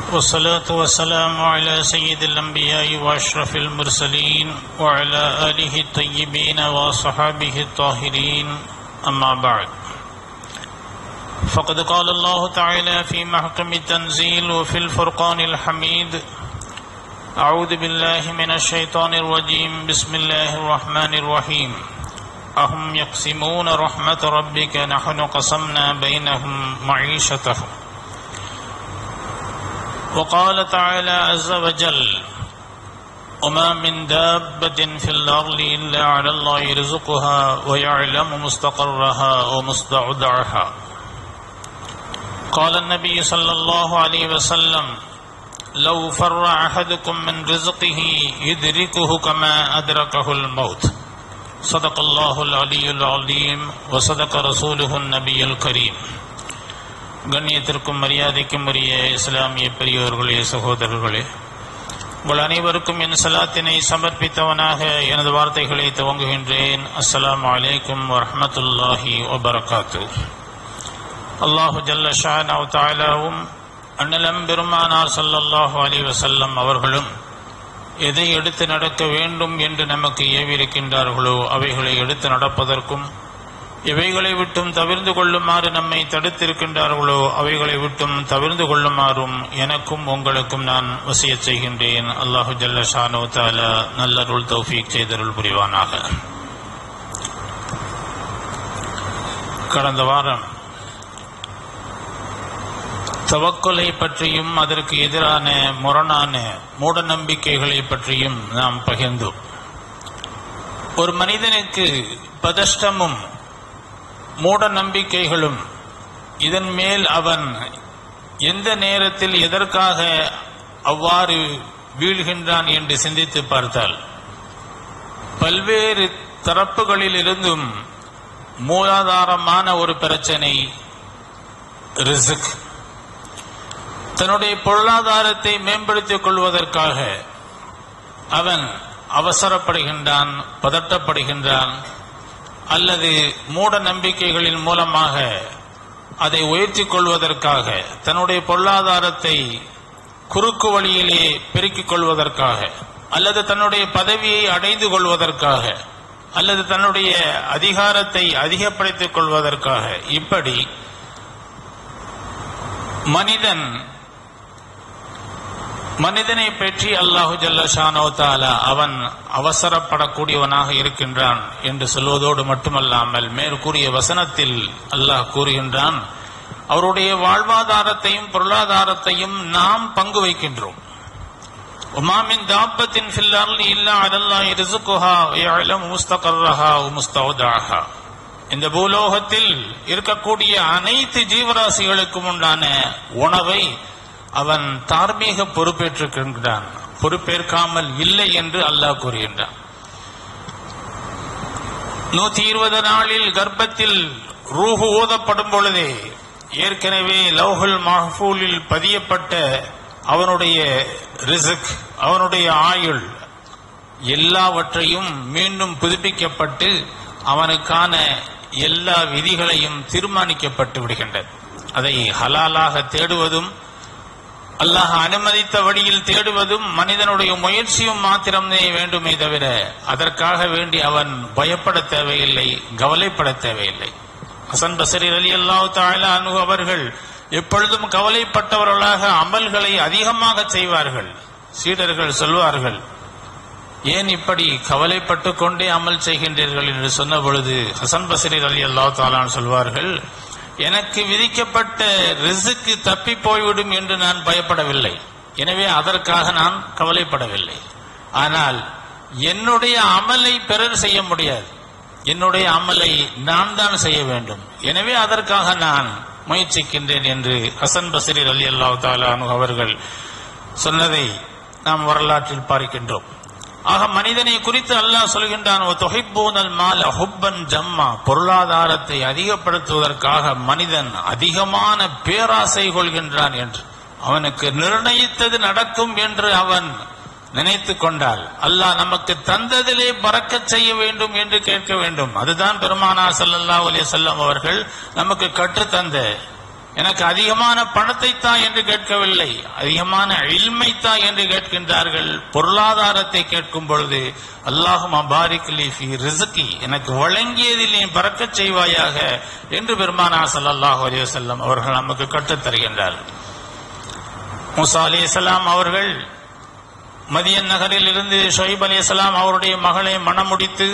والصلاة والسلام على سيد الأنبياء وأشرف المرسلين وعلى آله الطيبين وصحابه الطاهرين أما بعد فقد قال الله تعالى في محكم التنزيل وفي الفرقان الحميد أعوذ بالله من الشيطان الرجيم بسم الله الرحمن الرحيم أهم يقسمون رحمة ربك نحن قسمنا بينهم معيشتهم وقال تعالى عز وجل وما من دابة في الأرض إلا على الله رزقها ويعلم مستقرها ومستودعها قال النبي صلى الله عليه وسلم لو فر أحدكم من رزقه يدركه كما أدركه الموت صدق الله العلي العظيم وصدق رسوله النبي الكريم கண்ணியத்திற்கும் மரியாதைக்கும் உரிய இஸ்லாமிய பெரியோர்களே சகோதரர்களே உங்கள் அனைவருக்கும் என் சலாத்தினை சமர்ப்பித்தவனாக எனது வார்த்தைகளை துவங்குகின்றேன் அஸ்ஸலாமு அலைக்கும் வரஹமத்துல்லாஹி வபரகாத்து அல்லாஹு ஜல்ல ஷானாவ் தாலாவும் அண்ணலம் பெருமானார் சல்லல்லாஹு அலி வசல்லம் அவர்களும் எதை எடுத்து நடக்க வேண்டும் என்று நமக்கு ஏவிருக்கின்றார்களோ அவைகளை எடுத்து நடப்பதற்கும் எவைகளை விட்டும் தவிர்ந்து கொள்ளுமாறு நம்மை தடுத்திருக்கின்றார்களோ அவைகளை விட்டும் தவிர்ந்து கொள்ளுமாறும் எனக்கும் உங்களுக்கும் நான் வசிய செய்கின்றேன் அல்லாஹு ஜல்ல ஷானோ தாலா நல்லருள் தௌஃபீக் செய்தருள் புரிவானாக கடந்த வாரம் தவக்கொலை பற்றியும் அதற்கு எதிரான முரணான மூட நம்பிக்கைகளை பற்றியும் நாம் பகிர்ந்தோம் ஒரு மனிதனுக்கு பதஷ்டமும் மூட நம்பிக்கைகளும் இதன் மேல் அவன் எந்த நேரத்தில் எதற்காக அவ்வாறு வீழ்கின்றான் என்று சிந்தித்து பார்த்தால் பல்வேறு தரப்புகளில் இருந்தும் மூலாதாரமான ஒரு பிரச்சனை ரிசுக் தன்னுடைய பொருளாதாரத்தை மேம்படுத்திக் கொள்வதற்காக அவன் அவசரப்படுகின்றான் பதட்டப்படுகின்றான் அல்லது மூட நம்பிக்கைகளின் மூலமாக அதை உயர்த்திக் கொள்வதற்காக தன்னுடைய பொருளாதாரத்தை குறுக்கு வழியிலே பெருக்கிக் கொள்வதற்காக அல்லது தன்னுடைய பதவியை அடைந்து கொள்வதற்காக அல்லது தன்னுடைய அதிகாரத்தை அதிகப்படுத்திக் கொள்வதற்காக இப்படி மனிதன் மனிதனை பற்றி அல்லாஹு ஜல்லஷானோ தாலா அவன் அவசரப்படக்கூடியவனாக இருக்கின்றான் என்று சொல்வதோடு மட்டுமல்லாமல் மேற்கூறிய வசனத்தில் அல்லாஹ் கூறுகின்றான் அவருடைய வாழ்வாதாரத்தையும் பொருளாதாரத்தையும் நாம் பங்கு வைக்கின்றோம் உமாமின் தாப்பத்தின் ஃபில்லால் இல்லா அதல்லா ரிசுகுஹா யஅலம் முஸ்தகர்ரஹா முஸ்தௌதாஹா இந்த பூலோகத்தில் இருக்கக்கூடிய அனைத்து ஜீவராசிகளுக்கும் உண்டான உணவை அவன் தார்மீக பொறுப்பேற்றிருக்கின்றான் பொறுப்பேற்காமல் இல்லை என்று அல்லாஹ் கூறுகின்றான் நூத்தி இருபது நாளில் கர்ப்பத்தில் ரூஹு ஊதப்படும் பொழுதே ஏற்கனவே லவ்ஹுல் மஹ்பூலில் பதியப்பட்ட அவனுடைய ரிசுக் அவனுடைய ஆயுள் எல்லாவற்றையும் மீண்டும் புதுப்பிக்கப்பட்டு அவனுக்கான எல்லா விதிகளையும் தீர்மானிக்கப்பட்டு விடுகின்றது அதை ஹலாலாக தேடுவதும் அல்லாஹ் அனுமதித்த வழியில் தேடுவதும் மனிதனுடைய முயற்சியும் மாத்திரமே வேண்டுமே தவிர அதற்காக வேண்டி அவன் பயப்பட தேவையில்லை கவலைப்பட தேவையில்லை ஹசன் பசரி அலி அல்லாஹு தாலா அனு அவர்கள் எப்பொழுதும் கவலைப்பட்டவர்களாக அமல்களை அதிகமாக செய்வார்கள் சீடர்கள் சொல்வார்கள் ஏன் இப்படி கவலைப்பட்டு கொண்டே அமல் செய்கின்றீர்கள் என்று சொன்ன பொழுது ஹசன் பசரி அலி அல்லாஹு தாலான் சொல்வார்கள் எனக்கு விதிக்கப்பட்ட ரிசுக்கு தப்பி போய்விடும் என்று நான் பயப்படவில்லை எனவே அதற்காக நான் கவலைப்படவில்லை ஆனால் என்னுடைய அமலை பிறர் செய்ய முடியாது என்னுடைய அமலை நான் தான் செய்ய வேண்டும் எனவே அதற்காக நான் முயற்சிக்கின்றேன் என்று ஹசன் பசரி அலி அல்லாஹ் தாலானு அவர்கள் சொன்னதை நாம் வரலாற்றில் பார்க்கின்றோம் ஆக மனிதனை குறித்து அல்லாஹ் சொல்கின்றான் தொகைப்பூனல் மால் ஹுப்பன் ஜம்மா பொருளாதாரத்தை அதிகப்படுத்துவதற்காக மனிதன் அதிகமான பேராசை கொள்கின்றான் என்று அவனுக்கு நிர்ணயித்தது நடக்கும் என்று அவன் நினைத்து கொண்டால் அல்லாஹ் நமக்கு தந்ததிலே பறக்கச் செய்ய வேண்டும் என்று கேட்க வேண்டும் அதுதான் பெருமானா ஸல்லல்லாஹு அலைஹி வஸல்லம் அவர்கள் நமக்கு கற்றுத்தந்த எனக்கு அதிகமான பணத்தை தா என்று கேட்கவில்லை அதிகமான இல்மை தா என்று கேட்கின்றார்கள் பொருளாதாரத்தை கேட்கும் பொழுது அல்லாஹும் அபாரிக்லி ஃபி ரிசுக்கி எனக்கு வழங்கியதில் நீ பறக்கச் செய்வாயாக என்று பெருமானா ஸல்லல்லாஹு அலைஹி வஸல்லம் அவர்கள் நமக்கு கற்றுத் தருகின்றார்கள் மூசா அலைஹிஸ்ஸலாம் அவர்கள் மதியன் நகரில் இருந்து ஷொய்ப் அலைஹிஸ்ஸலாம் அவருடைய மகளை மணமுடித்து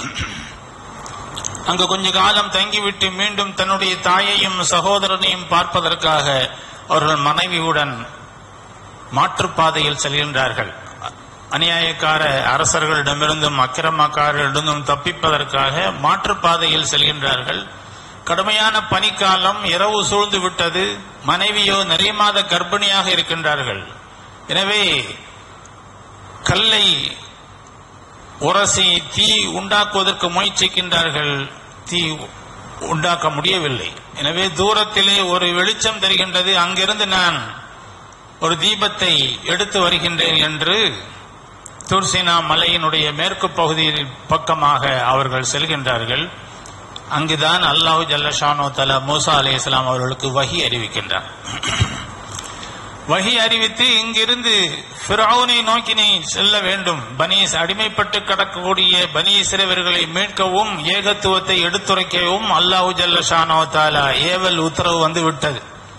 அங்கு கொஞ்ச காலம் தங்கிவிட்டு மீண்டும் தன்னுடைய தாயையும் சகோதரனையும் பார்ப்பதற்காக அவர்கள் மனைவியுடன் மாற்றுப்பாதையில் செல்கின்றார்கள் அநியாயக்கார அரசர்களிடமிருந்தும் அக்கிரமக்காரர்களிடமும் தப்பிப்பதற்காக மாற்றுப்பாதையில் செல்கின்றார்கள் கடுமையான பனிக்காலம் இரவு சூழ்ந்து விட்டது மனைவியோ நிறைய மாத கர்ப்பிணியாக இருக்கின்றார்கள் எனவே கல்லை உரசி தீ உண்டாக்குவதற்கு முயற்சிக்கின்றார்கள் தீ உண்டாக்க முடியவில்லை எனவே தூரத்திலே ஒரு வெளிச்சம் தெரிகின்றது அங்கிருந்து நான் ஒரு தீபத்தை எடுத்து வருகின்றேன் என்று தூர்சினா மலையினுடைய மேற்கு பகுதியில் பக்கமாக அவர்கள் செல்கின்றார்கள் அங்குதான் அல்லாஹு ஜல்லஷானோ தலா மூசா அலையாம் அவர்களுக்கு வகி அறிவிக்கின்றார் வகி அறிவித்து இங்கிருந்து ஃபிரௌனை நோக்கி நீ செல்ல வேண்டும் பனீஸ் அடிமைப்பட்டு கிடக்கக்கூடிய பனி சிறுவர்களை மீட்கவும் ஏகத்துவத்தை எடுத்துரைக்கவும் அல்லாஹு ஜல்லஷானோ தாலா ஏவல் உத்தரவு வந்து விட்டது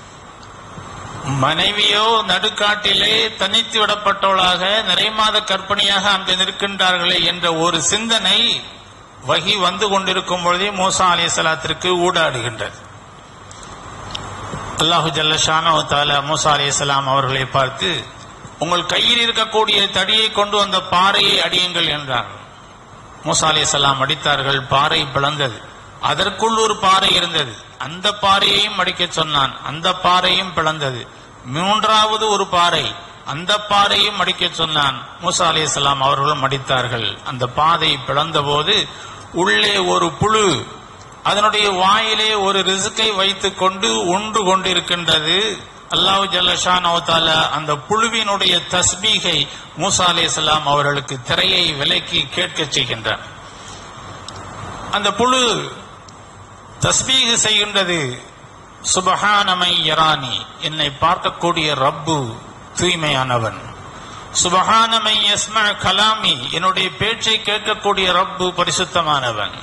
மனைவியோ நடுக்காட்டிலே தனித்து விடப்பட்டவளாக நிறை மாத கற்பனையாக அங்கு நிற்கின்றார்களே என்ற ஒரு சிந்தனை வகி வந்து கொண்டிருக்கும் பொழுதே மூசா அலிசலாத்திற்கு ஊடாடுகின்றது அல்லாஹு ஜல்லஷானோ தாலா மூசா அலிஸ்லாம் அவர்களை பார்த்து உங்கள் கையில் இருக்கக்கூடிய தடியை கொண்டு வந்த பாறையை அடியுங்கள் என்றார் மூசா அலிஸ்லாம் அடித்தார்கள் பாறை பிளந்தது அதற்குள் ஒரு பாறை இருந்தது அந்த பாறையையும் அடிக்கச் சொன்னான் அந்த பாறையும் பிளந்தது மூன்றாவது ஒரு பாறை அந்த பாறையும் அடிக்கச் சொன்னான் மூசா அலிஸ்லாம் அவர்களும் அடித்தார்கள் அந்த பாதை பிளந்த போது உள்ளே ஒரு புழு அதனுடைய வாயிலே ஒரு ரிசுக்கை வைத்துக் கொண்டு உண்டு கொண்டிருக்கின்றது அல்லாஹு ஜல்லஷான் அந்த புழுவினுடைய தஸ்பீகை மூசா அலிஸ்லாம் அவர்களுக்கு திரையை விலக்கி கேட்கச் செய்கின்றார் அந்த புழு தஸ்பீக செய்கின்றது சுபஹானமை யரானி என்னை பார்க்கக்கூடிய ரப்பு தூய்மையானவன் சுபஹானமை யஸ்ம கலாமி என்னுடைய பேச்சை கேட்கக்கூடிய ரப்பு பரிசுத்தமானவன்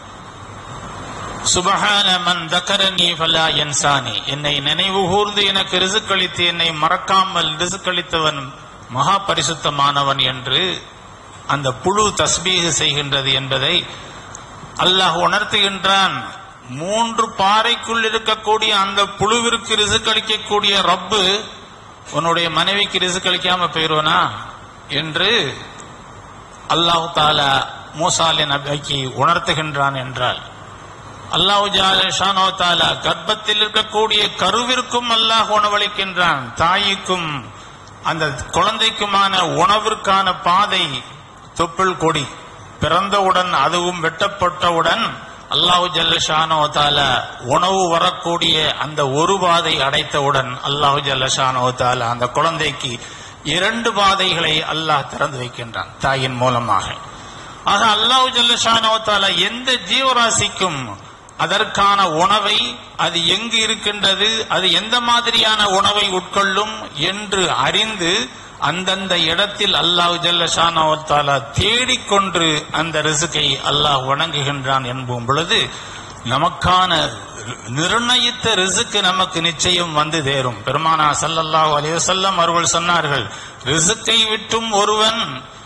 சுபஹான மன் தக்கரனி ஃபலா யன்சானி என்னை நினைவு கூர்ந்து எனக்கு ரிசுக்களித்து என்னை மறக்காமல் ரிசுக்களித்தவன் மகா பரிசுத்தமானவன் என்று அந்த புழு தஸ்பீக செய்கின்றது என்பதை அல்லாஹ் உணர்த்துகின்றான் மூன்று பாறைக்குள் இருக்கக்கூடிய அந்த புழுவிற்கு ரிசுக்களிக்கக்கூடிய ரப்பு உன்னுடைய மனைவிக்கு ரிசுக்களிக்காம போயிருவனா என்று அல்லாஹு தாலா மூசாலின் நபிக்கு உணர்த்துகின்றான் என்றால் அல்லாஹு ஜாலோ தாலா கர்ப்பத்தில் இருக்கக்கூடிய கருவிற்கும் அல்லாஹ் உணவளிக்கின்றான் தாய்க்கும் அந்த குழந்தைக்குமான உணவிற்கான பாதை தொப்புள் கொடி பிறந்தவுடன் அதுவும் வெட்டப்பட்டவுடன் அல்லாஹு ஜல்லஷானோ தாலா உணவு வரக்கூடிய அந்த ஒரு பாதை அடைத்தவுடன் அல்லாஹு ஜல்லஷானோ தாலா அந்த குழந்தைக்கு இரண்டு பாதைகளை அல்லாஹ் திறந்து வைக்கின்றான் தாயின் மூலமாக ஆக அல்லாஹு ஜல்லஷானோ தாலா எந்த ஜீவராசிக்கும் அதற்கான உணவை அது எங்கு இருக்கின்றது அது எந்த மாதிரியான உணவை உட்கொள்ளும் என்று அறிந்து அந்தந்த இடத்தில் அல்லாஹ் ஜல்லஷானவத்தாலா தேடிக்கொண்டு அந்த ரிசுக்கை அல்லாஹ் வணங்குகின்றான் என்போம் பொழுது நமக்கான நிர்ணயித்த ரிசுக்கு நமக்கு நிச்சயம் வந்து தேரும் பெருமானா சல்லல்லாஹு அலைஹி வஸல்லம் அவர்கள் சொன்னார்கள் ரிசுக்கை விட்டும் ஒருவன்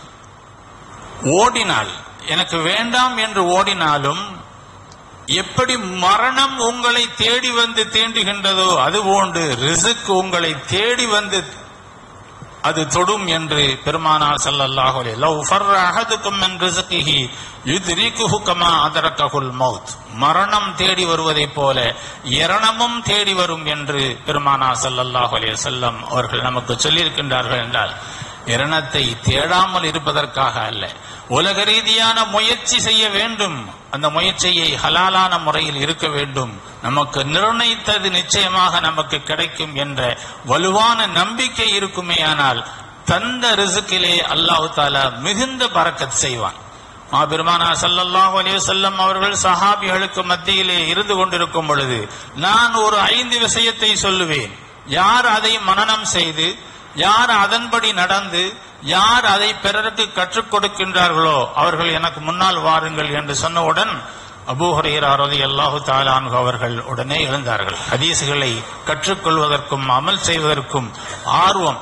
ஓடினால் எனக்கு வேண்டாம் என்று ஓடினாலும் எப்படி மரணம் உங்களை தேடி வந்து தீண்டுகின்றதோ அதுபோன்று ரிசுக் உங்களை தேடி வந்து அது தொடும் என்று பெருமானார் ஸல்லல்லாஹு அலைஹி லவ் ஃபர்ர அஹதுக்கும் மின் ரிஸ்கிஹி யுத்ரிகுஹு கமா அதரக்கஹுல் மௌத் மரணம் தேடி வருவதைப் போல இரணமும் தேடி வரும் என்று பெருமானார் ஸல்லல்லாஹு அலைஹி வஸல்லம் அவர்கள் நமக்கு சொல்லியிருக்கின்றார்கள் என்றால் இரணத்தை தேடாமல் இருப்பதற்காக அல்ல உலக ரீதியான முயற்சி செய்ய வேண்டும் அந்த முயற்சியை ஹலாலான முறையில் இருக்க வேண்டும் நமக்கு நிர்ணயித்தது நிச்சயமாக நமக்கு கிடைக்கும் என்ற வலுவான நம்பிக்கை இருக்குமேயானால் தந்த ரிசுக்கிலே அல்லாஹு தாலா மிகுந்த பறக்கத் செய்வான் மாபெருமானா ஸல்லல்லாஹு அலைஹி வஸல்லம் அவர்கள் சஹாபிகளுக்கு மத்தியிலே இருந்து கொண்டிருக்கும் பொழுது நான் ஒரு ஐந்து விஷயத்தை சொல்லுவேன் யார் அதை மனனம் செய்து யார் அதன்படி நடந்து யார் அதை பிறருக்கு கற்றுக் கொடுக்கின்றார்களோ அவர்கள் எனக்கு முன்னால் வாருங்கள் என்று சொன்னவுடன் அபூ ஹுரைரா ரலியல்லாஹு தஆலா அன்ஹு அவர்கள் உடனே எழுந்தார்கள் ஹதீஸுகளை கற்றுக்கொள்வதற்கும் அமல் செய்வதற்கும் ஆர்வம்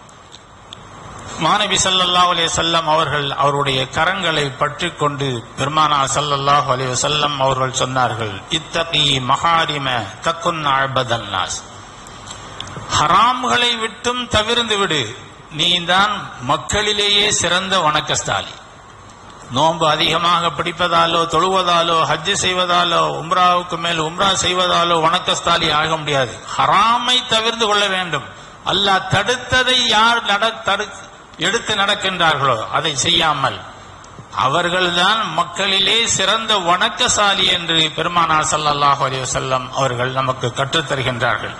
மாநபி ஸல்லல்லாஹு அலைஹி வஸல்லம் அவர்கள் அவருடைய கரங்களை பற்றி கொண்டு பெருமானா ஸல்லல்லாஹு அலைஹி வஸல்லம் அவர்கள் சொன்னார்கள் இத்தகி மஹாரிம தக்குன் அபதன் நாஸ் ஹராம்களை விட்டும் தவிர்ந்து விடு நீதான் மக்களிலேயே சிறந்த வணக்கஸ்தாலி நோன்பு அதிகமாக பிடிப்பதாலோ தொழுவதாலோ ஹஜ்ஜு செய்வதாலோ உம்ராவுக்கு மேல் உம்ரா செய்வதாலோ வணக்கஸ்தாலி ஆக முடியாது ஹராமை தவிர்ந்து கொள்ள வேண்டும் அல்லாஹ் தடுத்ததை யார் நட தடு எடுத்து நடக்கின்றார்களோ அதை செய்யாமல் அவர்கள்தான் மக்களிலே சிறந்த வணக்கசாலி என்று பெருமானார் ஸல்லல்லாஹு அலைஹி வஸல்லம் அவர்கள் நமக்கு கற்றுத் தருகின்றார்கள்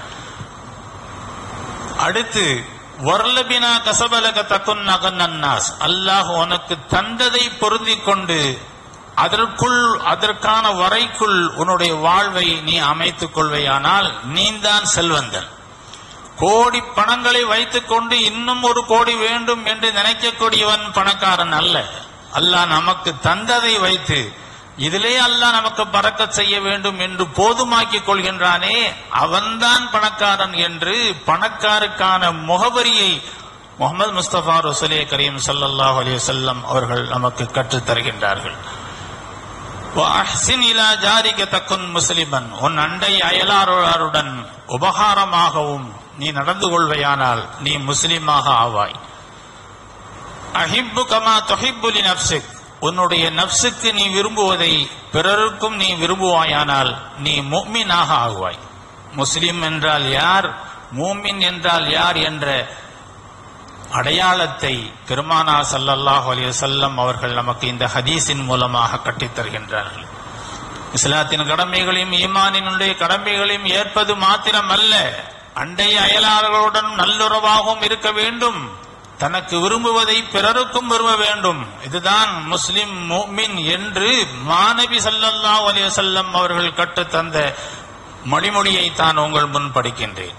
அடுத்து வர்லபினா கசபலக தக்குன் நகன்னாஸ் அல்லாஹ் உனக்கு தந்ததை பொருந்திக் கொண்டு அதற்குள் அதற்கான வரைக்குள் உன்னுடைய வாழ்வை நீ அமைத்துக் கொள்வையானால் நீதான் செல்வந்தன் கோடி பணங்களை வைத்துக் கொண்டு இன்னும் ஒரு கோடி வேண்டும் என்று நினைக்கக்கூடியவன் பணக்காரன் அல்ல அல்லாஹ் நமக்கு தந்ததை வைத்து இதிலே அல்லாஹ் நமக்கு பறக்கச் செய்ய வேண்டும் என்று போதுமாக்கிக் கொள்கின்றானே அவன்தான் பணக்காரன் என்று பணக்காருக்கான முகவரியை முகமது முஸ்தபா ரசூலே கரீம் ஸல்லல்லாஹு அலைஹி வஸல்லம் அவர்கள் நமக்கு கற்றுத் தருகின்றார்கள் வஅஹ்சின் இலா ஜாரிக தக்குன் முஸ்லிமன் உன் அண்டை அயலாருடன் உபகாரமாகவும் நீ நடந்து கொள்வையானால் நீ முஸ்லிமாக ஆவாய் அஹிப்பு கமா தொஹிப்புலி நப்சிக் உன்னுடைய நப்சுக்கு நீ விரும்புவதை பிறருக்கும் நீ விரும்புவாயானால் நீ முஃமினாக ஆகுவாய் முஸ்லிம் என்றால் யார் மூமின் என்றால் யார் என்ற அடையாளத்தை பெருமானா ஸல்லல்லாஹு அலைஹி வஸல்லம் அவர்கள் நமக்கு இந்த ஹதீஸின் மூலமாக கட்டித் தருகின்றார்கள் இஸ்லாத்தின் கடமைகளையும் ஈமானினுடைய கடமைகளையும் ஏற்பது மாத்திரம் அல்ல அண்டை அயலாளர்களுடன் நல்லுறவாகவும் இருக்க வேண்டும் தனக்கு விரும்புவதை பிறருக்கும் விரும்ப வேண்டும் இதுதான் முஸ்லிம் முஃமின் என்று மாநபி ஸல்லல்லாஹு அலைஹி வஸல்லம் அவர்கள் கற்றுத் தந்த மொழிமொழியை தான் உங்கள் முன் படிக்கின்றேன்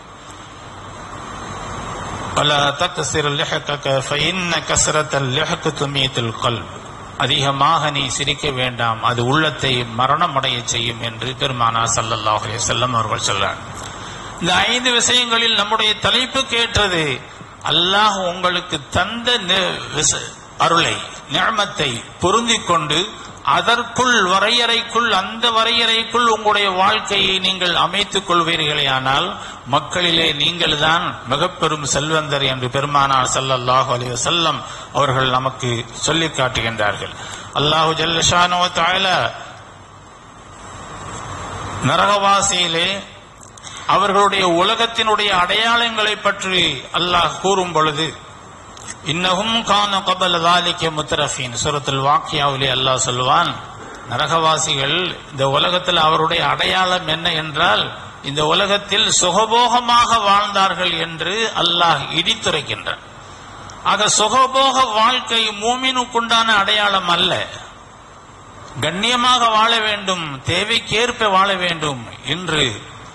ولا تكسر لحكك فإن كسرة اللحك تميت القلب அதிகமாக நீ சிரிக்க வேண்டாம் அது உள்ளத்தை மரணமடைய செய்யும் என்று பெருமானா ஸல்லல்லாஹு அலைஹி வஸல்லம் அவர்கள் சொல்றார் இந்த ஐந்து விஷயங்களில் நம்முடைய தலைப்புக்கு ஏற்றது அல்லாஹ் உங்களுக்கு தந்த நி- விச- அருளை நியமத்தை பொருந்திக் கொண்டு அதற்குள் வரையறைக்குள் அந்த வரையறைக்குள் உங்களுடைய வாழ்க்கையை நீங்கள் அமைத்துக் கொள்வீர்களேயானால் மக்களிலே நீங்கள் தான் மிக பெரும் செல்வந்தர் என்று பெருமானார் ஸல்லல்லாஹு அலைஹி வஸல்லம் அவர்கள் நமக்கு சொல்லிக் காட்டுகின்றார்கள் அல்லாஹு ஜல்லஷானோ தஆலா நரகவாசியிலே அவர்களுடைய உலகத்தினுடைய அடையாளங்களை பற்றி அல்லாஹ் கூறும் பொழுது இன்னகும் கான கபல தாலிக்க முத்தரஃபீன் சூரத்துல் வாக்கியாவிலே அல்லாஹ் சொல்வான் நரகவாசிகள் இந்த உலகத்தில் அவருடைய அடையாளம் என்ன என்றால் இந்த உலகத்தில் சுகபோகமாக வாழ்ந்தார்கள் என்று அல்லாஹ் இடித்துரைக்கின்றான் ஆக சுகபோக வாழ்க்கை மூமினுக்குண்டான அடையாளம் அல்ல கண்ணியமாக வாழ வேண்டும் தேவைக்கேற்ப வாழ வேண்டும் என்று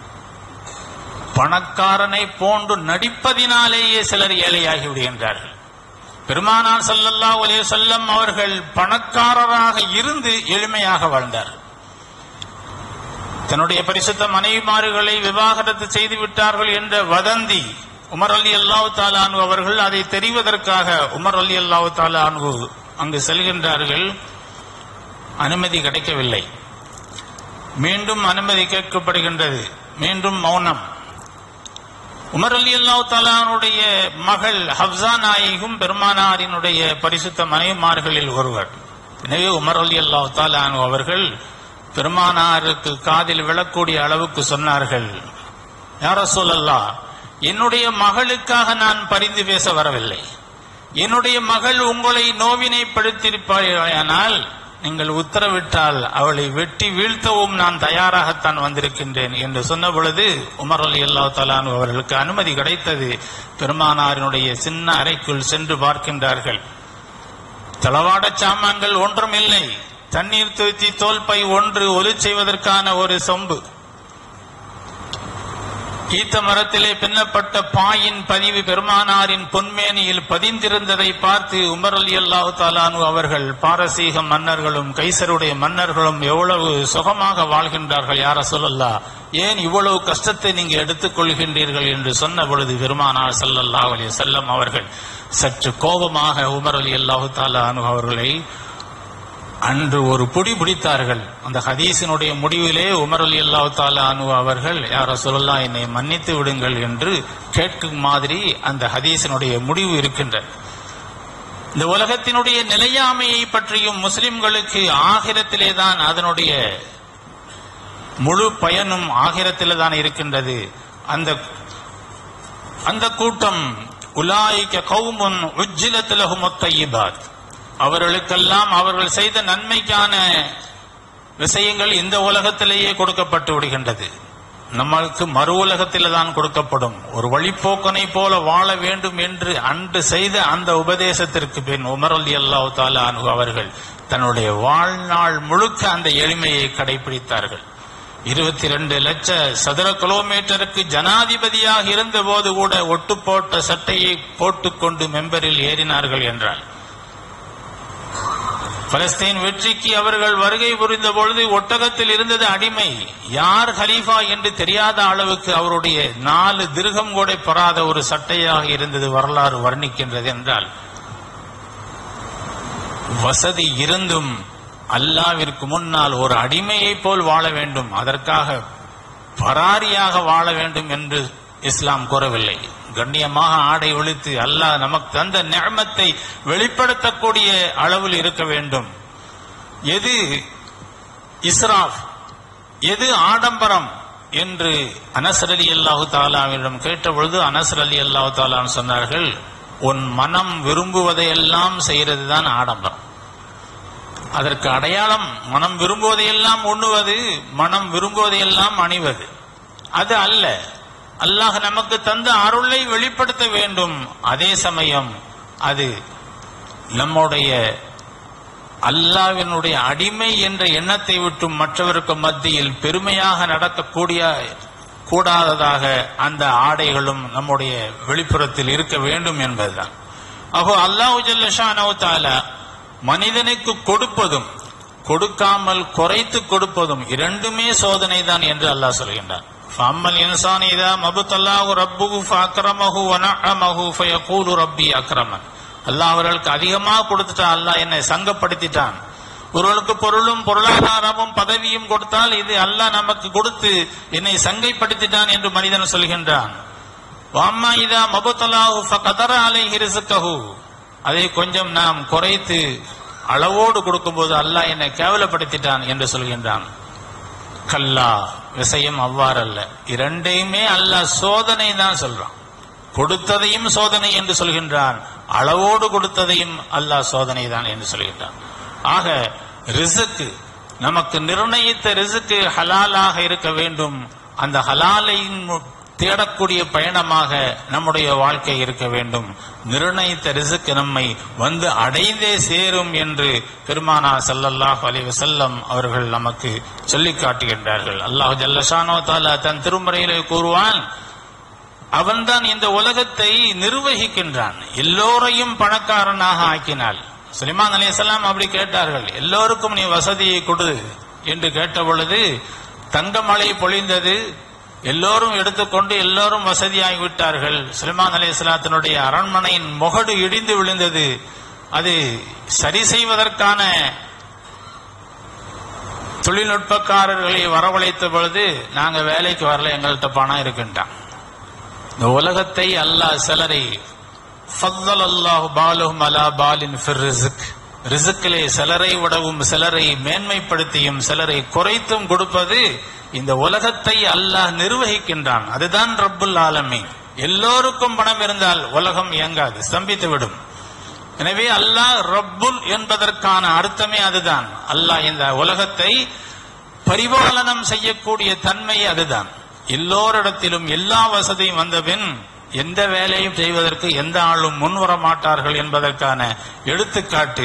பணக்காரனை போன்று நடிப்பதினாலேயே சிலர் ஏழையாகி விடுகின்றார்கள் பெருமானார் ஸல்லல்லாஹு அலைஹி வஸல்லம் அவர்கள் பணக்காரராக இருந்து எளிமையாக வாழ்ந்தார் தன்னுடைய பரிசுத்த மனைவிமார்களை விவாகரத்து செய்து விட்டார்கள் என்ற வதந்தி உமர் அலி அல்லாஹு தாலானு அவர்கள் அதை தெரிவதற்காக உமர் அலி அல்லாஹு தாலானு அங்கு செல்கின்றார்கள் அனுமதி கிடைக்கவில்லை மீண்டும் அனுமதி கேட்கப்படுகின்றது மீண்டும் மௌனம் உமர் அலி அல்லாஹ் தாலானுடைய மகள் ஹப்சா நாயிகும் பெருமானாரினுடைய பரிசுத்த மனைவிமார்களில் ஒருவர் எனவே உமர் அலி அல்லாஹ் தாலானு அவர்கள் பெருமானாருக்கு காதில் விழக்கூடிய அளவுக்கு சொன்னார்கள் யார சொல்லல்லா என்னுடைய மகளுக்காக நான் பரிந்து பேச வரவில்லை என்னுடைய மகள் உங்களை நோவினைப்படுத்தியிருப்பாயானால் நீங்கள் உத்தரவிட்டால் அவளை வெட்டி வீழ்த்தவும் நான் தயாராகத்தான் வந்திருக்கின்றேன் என்று சொன்ன பொழுது உமர் அலி அல்லா தலானு அவர்களுக்கு அனுமதி கிடைத்தது பெருமானாரினுடைய சின்ன அறைக்குள் சென்று பார்க்கின்றார்கள் தளவாட சாமான்கள் ஒன்றும் இல்லை தண்ணீர் தூத்தி தோல் பை ஒன்று ஒலி செய்வதற்கான ஒரு சொம்பு ஈத்த மரத்திலே பின்னப்பட்ட பாயின் பதிவு பெருமானாரின் பொன்மேனியில் பதிந்திருந்ததை பார்த்து உமர் அலி அல்லாஹு தாலானு அவர்கள் பாரசீக மன்னர்களும் கைசருடைய மன்னர்களும் எவ்வளவு சுகமாக வாழ்கின்றார்கள் யார சொல்லல்லா ஏன் இவ்வளவு கஷ்டத்தை நீங்க எடுத்துக் கொள்கின்றீர்கள் என்று சொன்ன பொழுது பெருமானார் ஸல்லல்லாஹு அலைஹி வஸல்லம் அவர்கள் சற்று கோபமாக உமர் அலி அல்லாஹு தாலானு அவர்களை அன்று ஒரு புடி பிடித்தார்கள் அந்த ஹதீஸினுடைய முடிவிலே உமர் அலி அல்லாஹ் தாலா அனு அவர்கள் யார சொல்லலாம் என்னை மன்னித்து விடுங்கள் என்று கேட்கும் மாதிரி அந்த ஹதீஸினுடைய முடிவு இருக்கின்ற இந்த உலகத்தினுடைய நிலையாமையை பற்றியும் முஸ்லிம்களுக்கு ஆகிரத்திலே தான் அதனுடைய முழு பயனும் ஆகிரத்திலே தான் இருக்கின்றது அந்த அந்த கூட்டம் உலாய்க்க கௌமுன் உஜ்ஜிலத்திலகும் ஒத்தையிபாத் அவர்களுக்கெல்லாம் அவர்கள் செய்த நன்மைக்கான விஷயங்கள் இந்த உலகத்திலேயே கொடுக்கப்பட்டு விடுகின்றது நம்மளுக்கு மறு உலகத்தில் தான் கொடுக்கப்படும் ஒரு வழிப்போக்கனை போல வாழ வேண்டும் என்று அன்று செய்த அந்த உபதேசத்திற்கு பின் உமர் அலி அல்லாஹ் தாலா அவர்கள் தன்னுடைய வாழ்நாள் முழுக்க அந்த எளிமையை கடைபிடித்தார்கள் இருபத்தி ரெண்டு லட்ச சதுர கிலோமீட்டருக்கு ஜனாதிபதியாக இருந்த போது கூட ஒட்டு போட்ட சட்டையை போட்டுக்கொண்டு மெம்பரில் ஏறினார்கள் என்றார் பலஸ்தீன் வெற்றிக்கு அவர்கள் வருகை புரிந்த பொழுது ஒட்டகத்தில் இருந்தது அடிமை யார் ஹலீஃபா என்று தெரியாத அளவுக்கு அவருடைய நாலு திருகம் கூட பெறாத ஒரு சட்டையாக இருந்தது வரலாறு வர்ணிக்கின்றது என்றால் வசதி இருந்தும் அல்லாவிற்கு முன்னால் ஒரு அடிமையை போல் வாழ வேண்டும் அதற்காக பராரியாக வாழ வேண்டும் என்று இஸ்லாம் கூறவில்லை கண்ணியமாக ஆடை ஒழித்து அல்லாஹ் நமக்கு தந்த நியமத்தை வெளிப்படுத்தக்கூடிய அளவில் இருக்க வேண்டும் எது இஸ்ராஃப் எது ஆடம்பரம் என்று அனசர் அலி அல்லாஹு தாலாவிடம் கேட்டபொழுது அனசர் அலி அல்லாஹு தாலான்னு சொன்னார்கள் உன் மனம் விரும்புவதையெல்லாம் செய்யறதுதான் ஆடம்பரம் அதற்கு அடையாளம் மனம் விரும்புவதையெல்லாம் உண்ணுவது மனம் விரும்புவதையெல்லாம் அணிவது அது அல்ல அல்லாஹ் நமக்கு தந்த அருளை வெளிப்படுத்த வேண்டும் அதே சமயம் அது நம்முடைய அல்லாவினுடைய அடிமை என்ற எண்ணத்தை விட்டு மற்றவருக்கு மத்தியில் பெருமையாக நடக்கக்கூடிய கூடாததாக அந்த ஆடைகளும் நம்முடைய வெளிப்புறத்தில் இருக்க வேண்டும் என்பதுதான் அப்போ அல்லாஹு ஜல்லஷானோ தாலா மனிதனுக்கு கொடுப்பதும் கொடுக்காமல் குறைத்து கொடுப்பதும் இரண்டுமே சோதனை தான் என்று அல்லாஹ் சொல்கின்றான் فَأَمَّا الْإِنسَانُ إِذَا مَا ابْتَلَاهُ رَبُّهُ فَأَكْرَمَهُ وَنَعَّمَهُ فَيَقُولُ رَبِّي أَكْرَمَنِ அல்லாஹ் அவர்களுக்கு அதிகமாக கொடுத்துட்டா அல்லாஹ் என்னை சங்கப்படுத்திட்டான் ஒருவருக்கு பொருளும் பொருளாதாரமும் பதவியும் கொடுத்தால் இது அல்லாஹ் நமக்கு கொடுத்து என்னை சங்கைப்படுத்திட்டான் என்று மனிதன் சொல்கின்றான் வாம்மா இதா மபுத்தலாஹு ஃபகதர அலைஹி ரிஸ்கஹு அதை கொஞ்சம் நாம் குறைத்து அளவோடு கொடுக்கும்போது அல்லாஹ் என்னை கேவலப்படுத்திட்டான் என்று சொல்கின்றான் கல்லா விஷயம் அவ்வாறல்ல இரண்டையுமே அல்லாஹ் சோதனை தான் சொல்றான் கொடுத்ததையும் சோதனை என்று சொல்கின்றான் அளவோடு கொடுத்ததையும் அல்லாஹ் சோதனை தான் என்று சொல்கின்றான் ஆக ரிசுக்கு நமக்கு நிர்ணயித்த ரிசுக்கு ஹலாலாக இருக்க வேண்டும் அந்த ஹலாலையின் மு- தேடக்கூடிய பயணமாக நம்முடைய வாழ்க்கை இருக்க வேண்டும் நிர்ணயித்த ரிசுக்கு நம்மை வந்து அடைந்தே சேரும் என்று பெருமானா ஸல்லல்லாஹு அலைஹி வஸல்லம் அவர்கள் நமக்கு சொல்லிக் காட்டுகின்றார்கள் அல்லாஹ் ஜல்லஷானோ தாலா தன் திருமறையிலே கூறுவான் அவன்தான் இந்த உலகத்தை நிர்வகிக்கின்றான் எல்லோரையும் பணக்காரனாக ஆக்கினாள் சுலைமான் அலைஹிஸ்ஸலாம் அப்படி கேட்டார்கள் எல்லோருக்கும் நீ வசதியை கொடு என்று கேட்ட பொழுது தங்கமழை பொழிந்தது எல்லோரும் எடுத்துக்கொண்டு எல்லோரும் வசதியாகி விட்டார்கள் சுலைமான் அலைஹிஸ்ஸலாத்தினுடைய அரண்மனையின் முகடு இடிந்து விழுந்தது அது சரி செய்வதற்கான தொழில்நுட்பக்காரர்களை வரவழைத்த பொழுது நாங்க வேலைக்கு வரல எங்கள்கிட்ட பணம் இருக்குன்ட்டான் இந்த உலகத்தை அல்லாஹ் சிலரை ஃபத்தல் அல்லாஹ் பாலுஹும் அலா பாலின் ஃபிர் ரிஸ்க் ரிசுக்கிலே சிலரை விடவும் சிலரை மேன்மைப்படுத்தியும் சிலரை குறைத்தும் கொடுப்பது இந்த உலகத்தை அல்லாஹ் நிர்வகிக்கின்றான் அதுதான் ரப்புல் ஆலமீன் எல்லோருக்கும் பணம் இருந்தால் உலகம் இயங்காது ஸ்தம்பித்து விடும் எனவே அல்லாஹ் ரப்புல் என்பதற்கான அர்த்தமே அதுதான் அல்லாஹ் இந்த உலகத்தை பரிபாலனம் செய்யக்கூடிய தன்மை அதுதான் எல்லோரிடத்திலும் எல்லா வசதியும் வந்தபின் எந்த வேலையும் செய்வதற்கு எந்த ஆளும் முன்வர மாட்டார்கள் என்பதற்கான எடுத்துக்காட்டு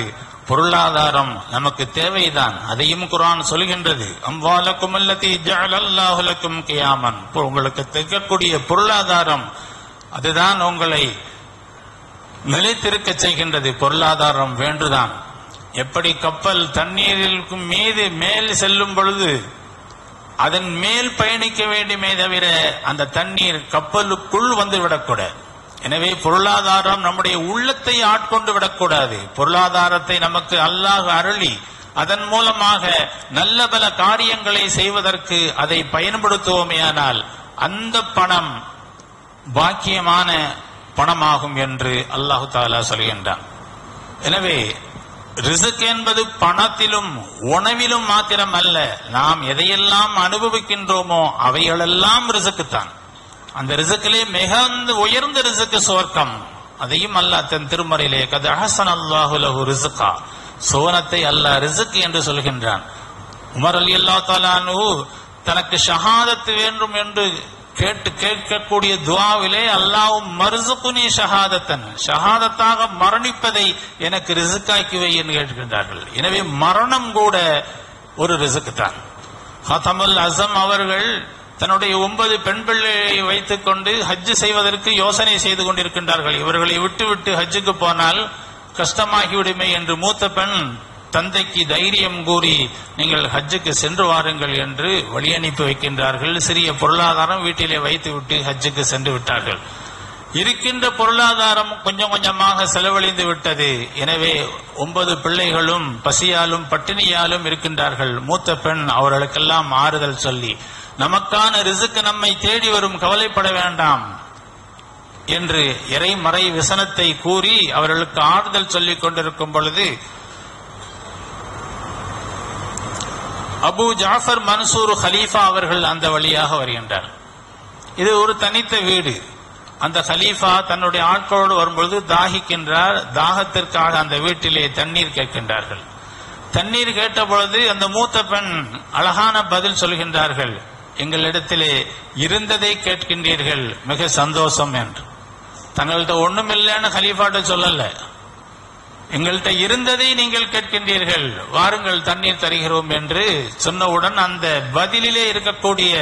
பொருளாதாரம் நமக்கு தேவைதான் அதையும் குரான் சொல்கின்றது அம்வாலக்கும் அல்லதி ஜஅலல்லாஹுலக்கும் கியாமன் உங்களுக்கு திகக்கூடிய பொருளாதாரம் அதுதான் உங்களை நிலைத்திருக்க செய்கின்றது பொருளாதாரம் வேண்டுதான் எப்படி கப்பல் தண்ணீரில் மீது மேல் செல்லும் பொழுது அதன் மேல் பயணிக்க வேண்டுமே தவிர அந்த தண்ணீர் கப்பலுக்குள் வந்து விடக்கூடாது எனவே பொருளாதாரம் நம்முடைய உள்ளத்தை ஆட்கொண்டு விடக்கூடாது பொருளாதாரத்தை நமக்கு அல்லாஹ் அருளி அதன் மூலமாக நல்ல பல காரியங்களை செய்வதற்கு அதை பயன்படுத்துவோமேயானால் அந்த பணம் பாக்கியமான பணமாகும் என்று அல்லாஹு தாலா சொல்கின்றான் எனவே ரிசுக் என்பது பணத்திலும் உணவிலும் மாத்திரம் அல்ல நாம் எதையெல்லாம் அனுபவிக்கின்றோமோ அவைகளெல்லாம் ரிசுக்குத்தான் அந்த ரிசுக்கிலே மிகுந்த உயர்ந்த ரிசுக்கு சுவர்க்கம் அதையும் அல்லாஹ் தன் திருமறையிலே கது அஹசன் அல்லாஹு லஹு ரிசுக்கா சோனத்தை அல்லாஹ் ரிசுக் என்று சொல்கின்றான் உமர் அலி அல்லா தாலானு தனக்கு ஷஹாதத்து வேண்டும் என்று கேட்டு கேட்கக்கூடிய துவாவிலே அல்லாவும் மருசுக்குனி ஷஹாதத்தன் ஷஹாதத்தாக மரணிப்பதை எனக்கு ரிசுக்காக்கி வை என்று கேட்கின்றார்கள் எனவே மரணம் கூட ஒரு ரிசுக்கு தான் ஹதமுல் அசம் அவர்கள் தன்னுடைய ஒன்பது பெண் பிள்ளையை வைத்துக் கொண்டு ஹஜ் செய்வதற்கு யோசனை செய்து கொண்டிருக்கின்றார்கள் இவர்களை விட்டுவிட்டு ஹஜ்ஜுக்கு போனால் கஷ்டமாகிவிடுமே என்று மூத்த பெண் தந்தைக்கு தைரியம் கூறி நீங்கள் ஹஜ்ஜுக்கு சென்று வாருங்கள் என்று வழி அனுப்பி வைக்கின்றார்கள் சிறிய பொருளாதாரம் வீட்டிலே வைத்துவிட்டு ஹஜ்ஜுக்கு சென்று விட்டார்கள் இருக்கின்ற பொருளாதாரம் கொஞ்சம் கொஞ்சமாக செலவழிந்து விட்டது எனவே ஒன்பது பிள்ளைகளும் பசியாலும் பட்டினியாலும் இருக்கின்றார்கள் மூத்த பெண் அவர்களுக்கெல்லாம் ஆறுதல் சொல்லி நமக்கான ரிசுக்கு நம்மை தேடி வரும் கவலைப்பட வேண்டாம் என்று இறைமறை விசனத்தை கூறி அவர்களுக்கு ஆறுதல் சொல்லிக் கொண்டிருக்கும் பொழுது அபு ஜாஃபர் மன்சூர் ஹலீஃபா அவர்கள் அந்த வழியாக வருகின்றார் இது ஒரு தனித்த வீடு அந்த ஹலீஃபா தன்னுடைய ஆட்களோடு வரும்பொழுது தாகிக்கின்றார் தாகத்திற்காக அந்த வீட்டிலே தண்ணீர் கேட்கின்றார்கள் தண்ணீர் கேட்ட பொழுது அந்த மூத்த பெண் அழகான பதில் சொல்கின்றார்கள் எங்களிடத்திலே இருந்ததை கேட்கின்றீர்கள் மிக சந்தோஷம் என்று தங்கள்கிட்ட ஒண்ணுமில்லைன்னு ஹலீஃபாட்ட சொல்லல எங்கள்கிட்ட இருந்ததை நீங்கள் கேட்கின்றீர்கள் வாருங்கள் தண்ணீர் தருகிறோம் என்று சொன்னவுடன் அந்த பதிலிலே இருக்கக்கூடிய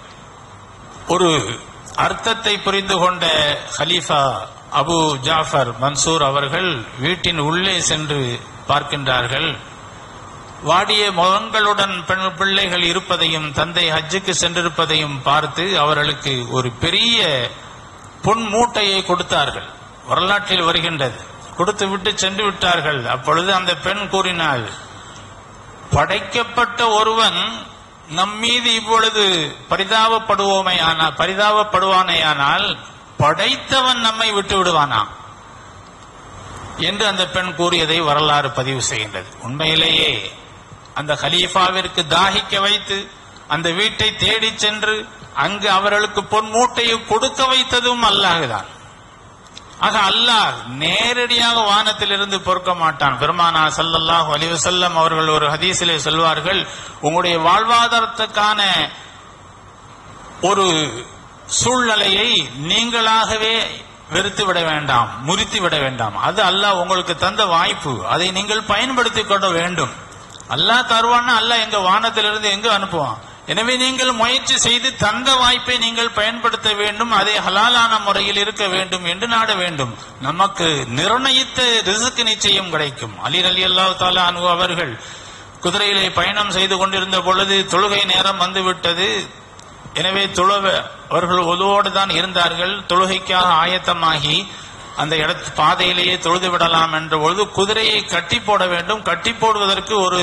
ஒரு அர்த்தத்தை புரிந்து கொண்ட ஹலீஃபா அபு ஜாஃபர் மன்சூர் அவர்கள் வீட்டின் உள்ளே சென்று பார்க்கின்றார்கள் வாடிய முகங்களுடன் பெண் பிள்ளைகள் இருப்பதையும் தந்தை ஹஜ்ஜுக்கு சென்றிருப்பதையும் பார்த்து அவர்களுக்கு ஒரு பெரிய பொன் மூட்டையை கொடுத்தார்கள் வரலாற்றில் வருகின்றது கொடுத்து விட்டு சென்று விட்டார்கள் அப்பொழுது அந்த பெண் கூறினாள் படைக்கப்பட்ட ஒருவன் நம் மீது இப்பொழுது பரிதாபப்படுவோமே ஆனால் பரிதாபப்படுவானேயானால் படைத்தவன் நம்மை விட்டு விடுவானா என்று அந்த பெண் கூறியதை வரலாறு பதிவு செய்கின்றது உண்மையிலேயே அந்த ஹலீஃபாவிற்கு தாகிக்க வைத்து அந்த வீட்டை தேடிச் சென்று அங்கு அவர்களுக்கு பொன் மூட்டையை கொடுக்க வைத்ததும் அல்லாஹுதான் ஆக அல்லாஹ் நேரடியாக வானத்திலிருந்து பொறுக்க மாட்டான் பெருமானா ஸல்லல்லாஹு அலைஹி வஸல்லம் அவர்கள் ஒரு ஹதீஸிலே சொல்வார்கள் உங்களுடைய வாழ்வாதாரத்துக்கான ஒரு சூழ்நிலையை நீங்களாகவே வெறுத்து விட வேண்டாம் முறித்து விட வேண்டாம் அது அல்லாஹ் உங்களுக்கு தந்த வாய்ப்பு அதை நீங்கள் பயன்படுத்திக் கொள்ள வேண்டும் அல்லாஹ் தருவான்னா அல்லாஹ் எங்க வானத்திலிருந்து எங்க அனுப்புவான் எனவே நீங்கள் முயற்சி செய்து தந்த வாய்ப்பை நீங்கள் பயன்படுத்த வேண்டும் அதே ஹலாலான முறையில் இருக்க வேண்டும் என்று நாட வேண்டும் நமக்கு நிர்ணயித்த ரிசுக்கு நிச்சயம் கிடைக்கும் அலி அலி அல்லாஹ் தாலா அனு அவர்கள் குதிரையிலே பயணம் செய்து கொண்டிருந்த பொழுது தொழுகை நேரம் வந்துவிட்டது எனவே தொழுவ அவர்கள் ஒதுவோடு தான் இருந்தார்கள் தொழுகைக்காக ஆயத்தமாகி அந்த இடத்து பாதையிலேயே தொழுது விடலாம் என்ற பொழுது குதிரையை கட்டி போட வேண்டும் கட்டி போடுவதற்கு ஒரு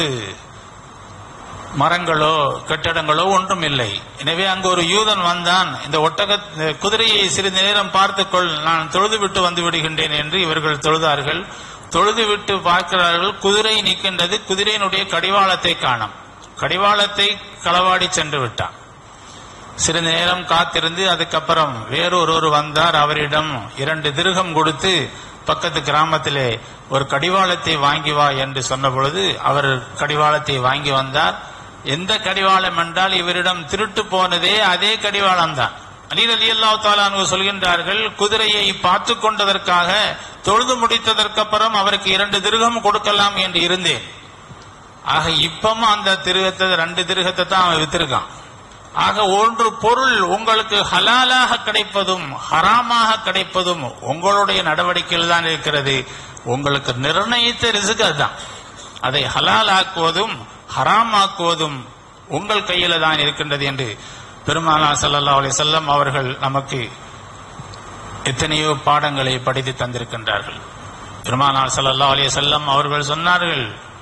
மரங்களோ கட்டடங்களோ ஒன்றும் இல்லை எனவே அங்கு ஒரு யூதன் வந்தான் இந்த ஒட்டக இந்த குதிரையை சிறிது நேரம் பார்த்துக்கொள் நான் தொழுது விட்டு வந்து விடுகின்றேன் என்று இவர்கள் தொழுதார்கள் தொழுது விட்டு பார்க்கிறார்கள் குதிரை நிற்கின்றது குதிரையினுடைய கடிவாளத்தை காணோம் கடிவாளத்தை களவாடி சென்று விட்டான் சிறிது நேரம் காத்திருந்து அதுக்கப்புறம் வேறொருவர் வந்தார் அவரிடம் இரண்டு திருகம் கொடுத்து பக்கத்து கிராமத்திலே ஒரு கடிவாளத்தை வாங்கி வா என்று சொன்ன பொழுது அவர் கடிவாளத்தை வாங்கி வந்தார் எந்த கடிவாளம் என்றால் இவரிடம் திருட்டு போனதே அதே கடிவாளம் தான் அலி அலி அல்லாஹ் தாலானு சொல்கின்றார்கள் குதிரையை பார்த்து கொண்டதற்காக தொழுது முடித்ததற்கு அப்புறம் அவருக்கு இரண்டு திருகம் கொடுக்கலாம் என்று இருந்தேன் ஆக இப்பவும் அந்த திருகத்தை ரெண்டு திருகத்தை தான் அவன் வித்திருக்கான் ஆக ஒன்று பொருள் உங்களுக்கு ஹலாலாக கிடைப்பதும் ஹராமாக கிடைப்பதும் உங்களுடைய நடவடிக்கையில் தான் இருக்கிறது உங்களுக்கு நிர்ணயித்த ரிசுக்கு அதுதான் அதை ஹலால் ஆக்குவதும் ஹராம் ஆக்குவதும் உங்கள் கையில தான் இருக்கின்றது என்று பெருமானா ஸல்லல்லாஹு அலைஹி வஸல்லம் அவர்கள் நமக்கு எத்தனையோ பாடங்களை படித்து தந்திருக்கின்றார்கள் பெருமானா ஸல்லல்லாஹு அலைஹி வஸல்லம் அவர்கள் சொன்னார்கள்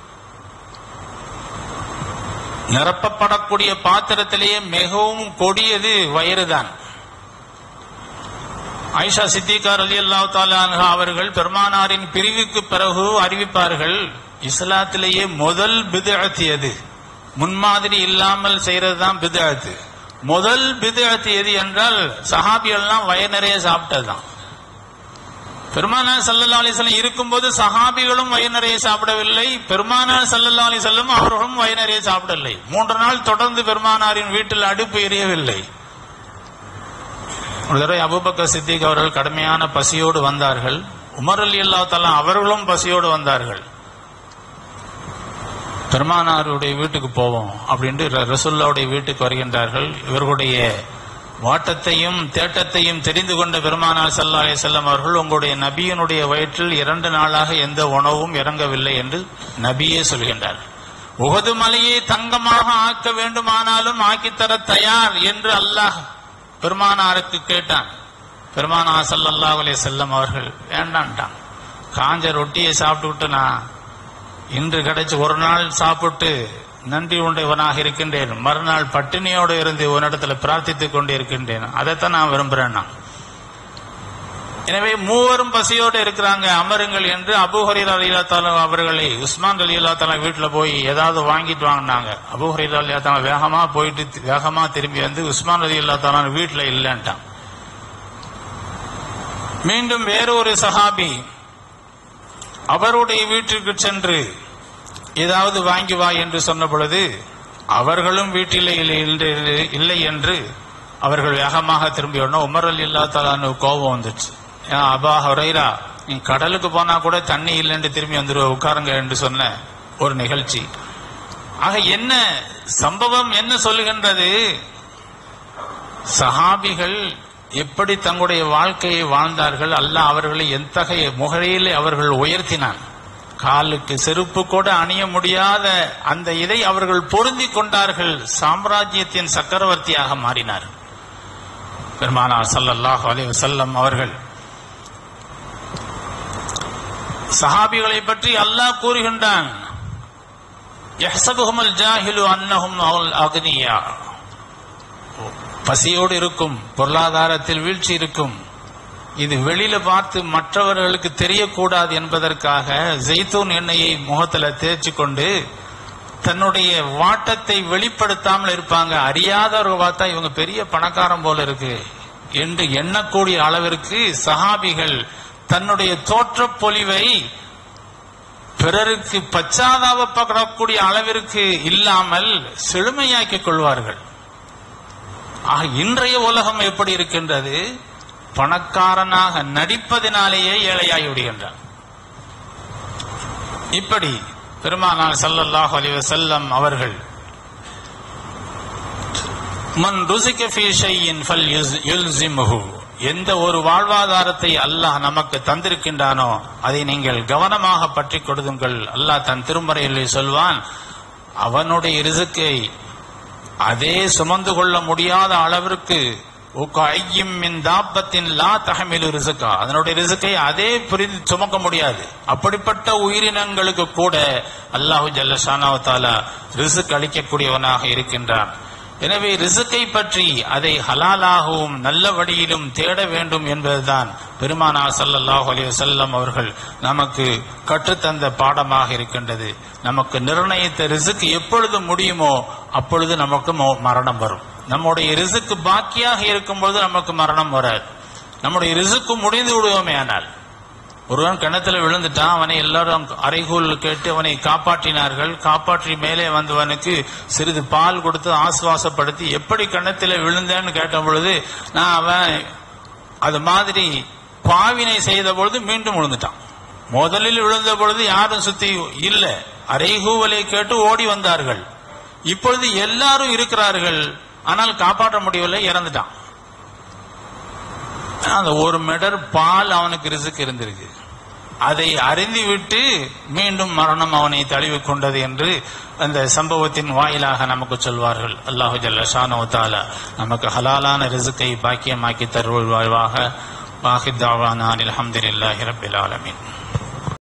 நிரப்பப்படக்கூடிய பாத்திரத்திலேயே மிகவும் கொடியது வயிறுதான் ஆயிஷா சித்திகார் அலி அல்லாஹ் அவர்கள் பெருமானாரின் பிரிவுக்கு பிறகு அறிவிப்பார்கள் இஸ்லாத்திலேயே முதல் பிதுஅத்து எது முன்மாதிரி இல்லாமல் செய்யறது தான் பிதுஅத்து முதல் பிதுஅத்து எது என்றால் சஹாபிகள்லாம் வயிறு நிறைய சாப்பிட்டதுதான் பெருமானார் சல்லல்லா அலிஸ்லாம் இருக்கும்போது சஹாபிகளும் வயிறு நிறைய சாப்பிடவில்லை பெருமானார் சல்லல்லா அலிசல்லம் அவர்களும் வயிறு நிறைய சாப்பிடவில்லை மூன்று நாள் தொடர்ந்து பெருமானாரின் வீட்டில் அடுப்பு எரியவில்லை ஒரு தடவை அபுபக்கர் சித்திக் அவர்கள் கடுமையான பசியோடு வந்தார்கள் உமர் அலி அல்லா அவர்களும் பசியோடு வந்தார்கள் பெருமானாருடைய வீட்டுக்கு போவோம் அப்படின்ட்டு ர- ரசூல்லாவுடைய வீட்டுக்கு வருகின்றார்கள் இவர்களுடைய வாட்டத்தையும் தேட்டத்தையும் தெரிந்து கொண்ட பெருமானார் ஸல்லல்லாஹு அலைஹி வஸல்லம் அவர்கள் உங்களுடைய நபியினுடைய வயிற்றில் இரண்டு நாளாக எந்த உணவும் இறங்கவில்லை என்று நபியே சொல்கின்றார் உகது மலையை தங்கமாக ஆக்க வேண்டுமானாலும் ஆக்கித்தர தயார் என்று அல்லாஹ் பெருமானாருக்கு கேட்டான் பெருமானார் ஸல்லல்லாஹு அலைஹி வஸல்லம் அவர்கள் வேண்டான்ட்டான் காஞ்ச ரொட்டியை சாப்பிட்டுவிட்டு நான் இன்று கிடைச்சு ஒரு நாள் சாப்பிட்டு நன்றி உடையவனாக இருக்கின்றேன் மறுநாள் பட்டினியோடு இருந்து உன்னிடத்துல பிரார்த்தித்துக் கொண்டு இருக்கின்றேன் அதைத்தான் நான் விரும்புறேன் நான் எனவே மூவரும் பசியோடு இருக்கிறாங்க அமருங்கள் என்று அபுஹரீர் அலிலா தாலா அவர்களை உஸ்மான் அலிலா தாலா வீட்டுல போய் ஏதாவது வாங்கிட்டு வாங்கினாங்க அபுஹரீர் அலிலா தாலா வேகமா போயிட்டு தி- வேகமா திரும்பி வந்து உஸ்மான் அலி அல்லா தாலா வீட்டுல இல்லைன்ட்டான் மீண்டும் வேறொரு சஹாபி அவருடைய வீட்டிற்கு சென்று ஏதாவது வாங்கி வா என்று சொன்ன பொழுது அவர்களும் வீட்டில் இல்லை என்று- இல்லை என்று அவர்கள் வேகமாக திரும்பி வரணும் உமர் அலி இல்லா தலான்னு கோபம் வந்துச்சு ஏன் அபா ஹுரைரா நீ கடலுக்கு போனா கூட தண்ணி இல்லைன்னு திரும்பி வந்துருவ உட்காருங்க என்று சொன்ன ஒரு நிகழ்ச்சி ஆக என்ன சம்பவம் என்ன சொல்லுகின்றது சஹாபிகள் எப்படி தங்களுடைய வாழ்க்கையை வாழ்ந்தார்கள் அல்லாஹ் அவர்களை எத்தகைய முகரையிலே அவர்கள் உயர்த்தினான் காலுக்கு செருப்பு கூட அணிய முடியாத அந்த இதை அவர்கள் பொருந்திக் கொண்டார்கள் சாம்ராஜ்யத்தின் சக்கரவர்த்தியாக மாறினார் பெருமானார் ஸல்லல்லாஹு அலைஹி வஸல்லம் அவர்கள் சஹாபிகளை பற்றி அல்லாஹ் கூறுகின்றான் யஹ்சபுஹுமுல் ஜாஹிலு அன்னஹும் அக்னியா பசியோடு இருக்கும் பொருளாதாரத்தில் வீழ்ச்சி இருக்கும் இது வெளியில பார்த்து மற்றவர்களுக்கு தெரியக்கூடாது என்பதற்காக ஜெய்தூன் எண்ணெயை முகத்துல தேய்ச்சி கொண்டு தன்னுடைய வாட்டத்தை வெளிப்படுத்தாமல் இருப்பாங்க அறியாதவர்கள் பார்த்தா இவங்க பெரிய பணக்காரன் போல இருக்கு என்று எண்ணக்கூடிய அளவிற்கு சஹாபிகள் தன்னுடைய தோற்றப் பொலிவை பிறருக்கு பச்சாதாபப்படக்கூடிய அளவிற்கு இல்லாமல் செழுமையாக்கிக் கொள்வார்கள் ஆக இன்றைய உலகம் எப்படி இருக்கின்றது பணக்காரனாக நடிப்பதினாலேயே ஏழையாகி விடுகின்றான் இப்படி பெருமானார் ஸல்லல்லாஹு அலைஹி வஸல்லம் அவர்கள் மன் ருசிக ஃபீ ஷைஇன் ஃபல் யுல்சிமுஹு எந்த ஒரு வாழ்வாதாரத்தை அல்லாஹ் நமக்கு தந்திருக்கின்றானோ அதை நீங்கள் கவனமாக பற்றி கொடுதுங்கள் அல்லாஹ் தன் திருமறையில் சொல்வான் அவனுடைய ரிசுக்கை அதே சுமந்து கொள்ள முடியாத அளவிற்கு ஐயும் மின் தாப்பத்தின் லா தகமிலு ரிசுக்கா அதனுடைய ரிசுக்கை அதே புரிந்து சுமக்க முடியாது அப்படிப்பட்ட உயிரினங்களுக்கு கூட அல்லாஹு ஜல்லஷானாவ தாலா ரிசுக் அளிக்கக்கூடியவனாக இருக்கின்றான் எனவே ரிசுக்கை பற்றி அதை ஹலாலாகவும் நல்ல வழியிலும் தேட வேண்டும் என்பதுதான் பெருமானார் ஸல்லல்லாஹு அலைஹி வஸல்லம் அவர்கள் நமக்கு கற்றுத்தந்த பாடமாக இருக்கின்றது நமக்கு நிர்ணயித்த ரிசுக்கு எப்பொழுது முடியுமோ அப்பொழுது நமக்கு மோ- மரணம் வரும் நம்முடைய ரிசுக்கு பாக்கியாக இருக்கும்போது நமக்கு மரணம் வராது நம்முடைய ரிசுக்கு முடிந்து விடுவோமே ஆனால் ஒருவன் கிணத்துல விழுந்துட்டான் அவனை எல்லாரும் அறைகூல் கேட்டு அவனை காப்பாற்றினார்கள் காப்பாற்றி மேலே வந்தவனுக்கு சிறிது பால் கொடுத்து ஆசுவாசப்படுத்தி எப்படி கிணத்துல விழுந்தேன்னு கேட்ட பொழுது நான் அவன் அது மாதிரி பாவினை செய்த பொழுது மீண்டும் விழுந்துட்டான் முதலில் விழுந்த பொழுது யாரும் சுத்தி இல்ல அரைகூவலை கேட்டு ஓடி வந்தார்கள் இப்பொழுது எல்லாரும் இருக்கிறார்கள் ஆனால் காப்பாற்ற முடியவில்லை இறந்துட்டான் அந்த ஒரு மெடர் பால் அவனுக்கு ரிசுக்கு இருந்திருக்கு அதை அறிந்து விட்டு மீண்டும் மரணம் அவனை தழுவி கொண்டது என்று அந்த சம்பவத்தின் வாயிலாக நமக்கு சொல்வார்கள் அல்லாஹு ஜல்ல ஷானோ தாலா நமக்கு ஹலாலான ரிசுக்கை பாக்கியமாக்கி தருவாழ்வாக வாஹித் தாவானான் அலமதுல்லாஹி ரபில் ஆலமீன்